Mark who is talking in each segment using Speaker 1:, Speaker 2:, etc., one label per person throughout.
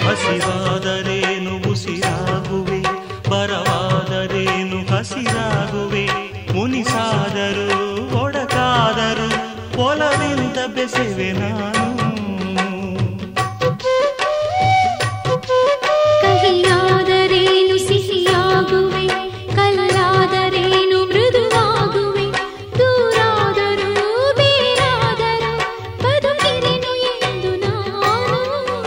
Speaker 1: ಹಸಿವಾದರೇನು ಉಸಿರಾಗುವೆ ಬರವಾದರೇನು ಹಸಿರಾಗುವೆ ಮುನಿಸಾದರು ಒಡಕಾದರು ಒಲವಿಂದ ಬೆಸೆವೆ ನಾನು
Speaker 2: ಕಹಿಯಾದರೇನು ಸಿಹಿಯಾಗುವೆ ಕಲ್ಲಾದರೇನು ಮೃದುವಾಗುವೆ ದೂರಾದರೂ ಬೇರಾದರೂ ಬದುಕಿರೆನು ಎಂದು ನಾನು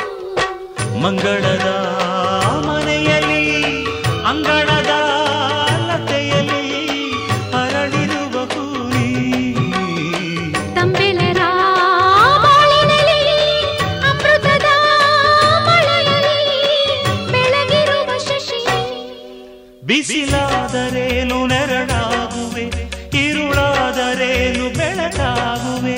Speaker 1: ಮಂಗಳದ ಮನೆಯಲ್ಲಿ ಅಂಗಳದ ಲತೆಯಲ್ಲಿ ಅರಳಿರುವ ಹೂನಿ
Speaker 2: ತಂಬೆಲರ ಬಾಳಿನಲ್ಲಿ ಅಮೃತದ ಮಳೆಯಲ್ಲಿ ಬೆಳಗಿರುವ ಶಶಿ
Speaker 1: ಬಿಸಿಲಾದರೇನು ನೆರಳಾಗುವೆ ಇರುಳಾದರೇನು ಬೆಳಕಾಗುವೆ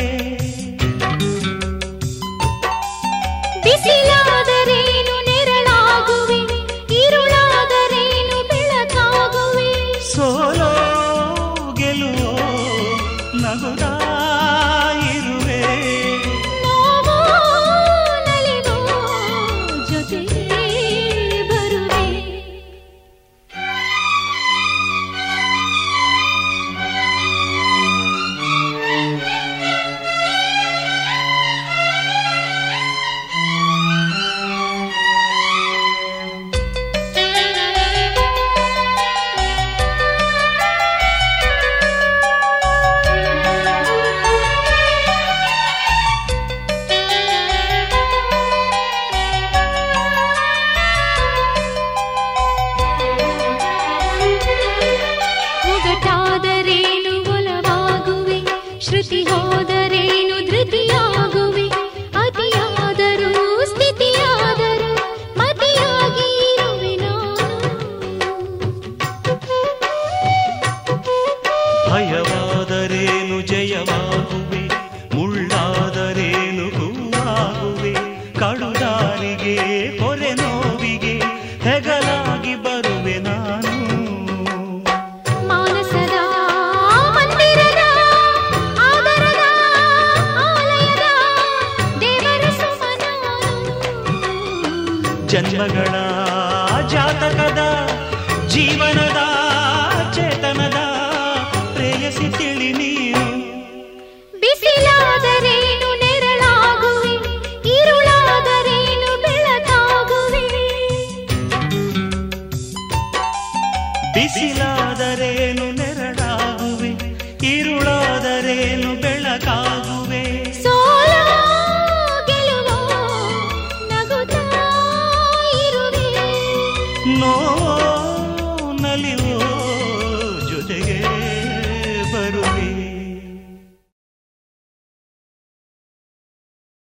Speaker 2: ಬಿಸಿಲಾದರೇನು ನೆರಳಾಗುವೆ ಇರುಳಾದರೇನು ಬೆಳಕಾಗುವೆ
Speaker 1: ಸೋಲೋ ಗೆಲುವೋ ನಗುತ್ತಾ ಇರುವೆ
Speaker 2: ನೋವೋ ನಲಿವೋ ಜೊತೆಗೆ ಬರುವೆ ಒಗಟಾದರೇನು ಒಲವಾಗುವೆ ಶ್ರುತಿ ಹೋದರೇನು ಧೃತಿಯಾಗುವೆ ಅತಿಯಾದರೂ ಸ್ಥಿತಿಯಾದರೂ ಮತಿಯಾಗಿ ಇರುವೆ
Speaker 1: ಭಯವಾದರೇನು ಜಯವಾಗುವೆ ಮುಳ್ಳಾದರೇನು ಹೂವಾಗುವೆ ಕಡುದಾರಿಗೆ ಹೊರೆ ನೋವಿಗೆ ಹೆಗಲಾಗಿ ಬರುವೆ ನಾನು
Speaker 2: ಮಾನಸದ ಮಂದಿರದ ಆದರದ ಆಲಯದ ದೇವರ ಸುಮನ
Speaker 1: ಜನ್ಮಗಳ ಜಾತಕದ ಜೀವನದ ಚೇತನದ ಪ್ರೇಯಸಿ ತಿಳಿ ನೀನು
Speaker 2: ಬಿಸಿಲಾದರೇನು ನೆರಳಾಗುವೆ ಇರುಳಾದರೇನು ಬೆಳಕಾಗುವೆ
Speaker 1: ಬಿಸಿಲಾದರೇನು ನೆರಳಾಗುವೆ ಇರುಳಾದರೇನು ಬೆಳಕಾಗುವೆ
Speaker 2: ಸೋಲೋ ಗೆಲುವೋ ನಗುತ್ತಾ ಇರುವೆ
Speaker 1: ನೋವೋ